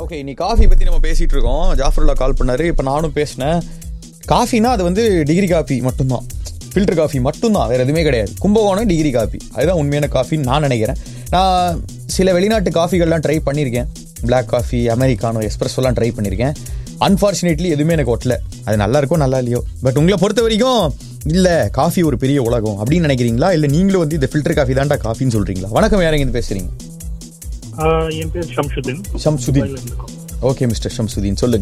Okay நீ coffee பற்றி நம்ம பேசிகிட்டு இருக்கோம் ஜாஃபருல்லா கால் பண்ணாரு இப்போ நானும் பேசினேன் காஃபினா அது வந்து டிகிரி காஃபி மட்டும்தான் ஃபில்டர் காஃபி மட்டும்தான் வேறு எதுவுமே கிடையாது கும்பகோணம் டிகிரி காஃபி அதுதான் உண்மையான காஃபின்னு நான் நினைக்கிறேன் நான் சில வெளிநாட்டு காஃபிகள்லாம் ட்ரை பண்ணியிருக்கேன் பிளாக் காஃபி அமெரிக்கானோ எஸ்பிரஸோலாம் ட்ரை பண்ணியிருக்கேன் அன்ஃபார்ச்சுனேட்லி எதுவுமே எனக்கு ஒட்டல அது நல்லா இருக்கும் நல்லா இல்லையோ பட் உங்களை பொறுத்த வரைக்கும் இல்லை காஃபி ஒரு பெரிய உலகம் அப்படின்னு நினைக்கிறீங்களா இல்லை நீங்களும் வந்து இந்த ஃபில்டர் காஃபி தான்டா காஃபின்னு சொல்கிறீங்களா வணக்கம் யார் இருந்து பேசுகிறீங்க ஆஹ் என் பேர் ஷம்ஷுதீன் ஷம்சுதீன் துபாயில இருக்கோம். ஓகே மிஸ்டர் ஷம்சுதீன் சொல்லுங்க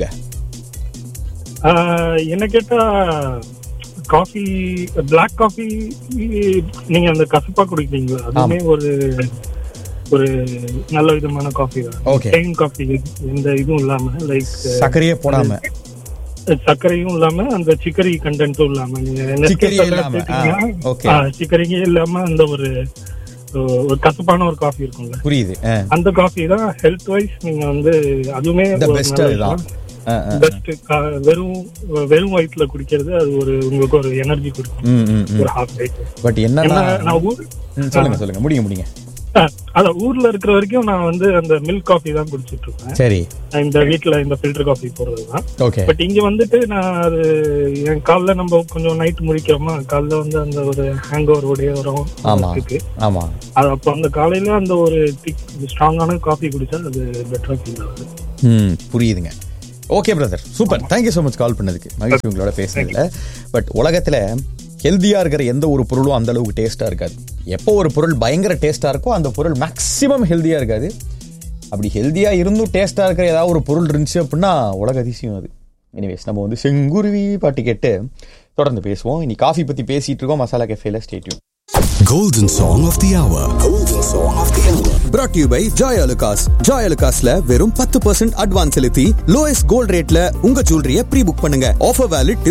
ஆஹ் என்ன கேட்டா காஃபி பிளாக் காஃபி நீங்க அந்த கசப்பா குடிக்கிறீங்களா அதுவுமே ஒரு ஒரு நல்ல விதமான காஃபி தான் Okay. தேன் காஃபி எந்த இதுவும் இல்லாம லைக் சர்க்கரையே போடாம சர்க்கரையும் இல்லாம அந்த சிக்கரி கண்டென்ட்டும் இல்லாம நீங்க Nescafe சிக்கரியே எல்லாம் இல்லாம, ஆ, சேர்த்தீங்கன்னா, okay. ஆ, சிக்கரியே இல்லாம அந்த ஒரு ஒரு கசப்பான ஒரு காஃபி இருக்கும்ல புரியுது அந்த காஃபி தான் ஹெல்த் வைஸ் நீங்க வந்து அதுவுமே த ஒரு பெஸ்ட் நல்ல அதுதான் விஷயம். ஆ, ஆ. பெஸ்ட் வெறும் வெறும் வயிற்றுல குடிக்கிறது அது ஒரு உங்களுக்கு ஒரு எனர்ஜி கொடுக்கும் ம், ம், ம். ஒரு ஹாஃப் லைட் பட் என்னன்னா நான் ஊர் ம், சொல்லுங்க சொல்லுங்க முடிங்க முடிங்க ஆ, அதான் ஊர்ல இருக்கிற வரைக்கும் நான் வந்து அந்த மில்க் காஃபி தான் குடிச்சிட்டு இருப்பேன் சரி இந்த வீட்ல இந்த ஃபில்டர் காஃபி போடுறது தான் ஓகே பட் இங்க வந்துட்டு நான் அது என் காலைல நம்ம கொஞ்சம் நைட் முடிக்கிறோமா காலைல வந்து அந்த ஒரு ஹேங் ஓவர் உடைய வரும் ஆமா இருக்கு ஆமா அது அப்போ அந்த காலையில அந்த ஒரு திக் ஸ்ட்ராங்கான காஃபி குடிச்சா அது பெட்டரா ஃபீல் ஆகுது ம் புரியுதுங்க okay brother super thank you so much call பண்ணதுக்கு மகிழ்ச்சி உங்களோட பேசுனதுல பட் உலகத்தில் ஹெல்த்தியாக இருக்கிற எந்த ஒரு பொருளும் அந்த அளவுக்கு டேஸ்ட்டாக இருக்காது எப்போ ஒரு பொருள் பயங்கர டேஸ்ட்டாக இருக்கோ அந்த பொருள் மேக்ஸிமம் ஹெல்த்தியாக இருக்காது அப்படி ஹெல்த்தியாக இருந்தும் டேஸ்ட்டாக இருக்கிற ஏதாவது ஒரு பொருள் இருந்துச்சு அப்படின்னா உலக அதிசயம் அது எனிவேஸ் நம்ம வந்து செங்குருவி பாட்டு கேட்டு தொடர்ந்து பேசுவோம் இனி காஃபி பற்றி பேசிட்டு இருக்கோம் மசாலா கெஃபேல stay tuned Golden Song of the Hour. Golden Song of the Hour. brought to you by Joy Alucas. Joy Alucasல வெறும் பத்து பர்சன்ட் அட்வான்ஸ் செலுத்தி லோயஸ்ட் கோல்ட் ரேட்ல உங்க ஜுவல்லரிய ப்ரீ புக் பண்ணுங்க ஆஃபர் வேலிட்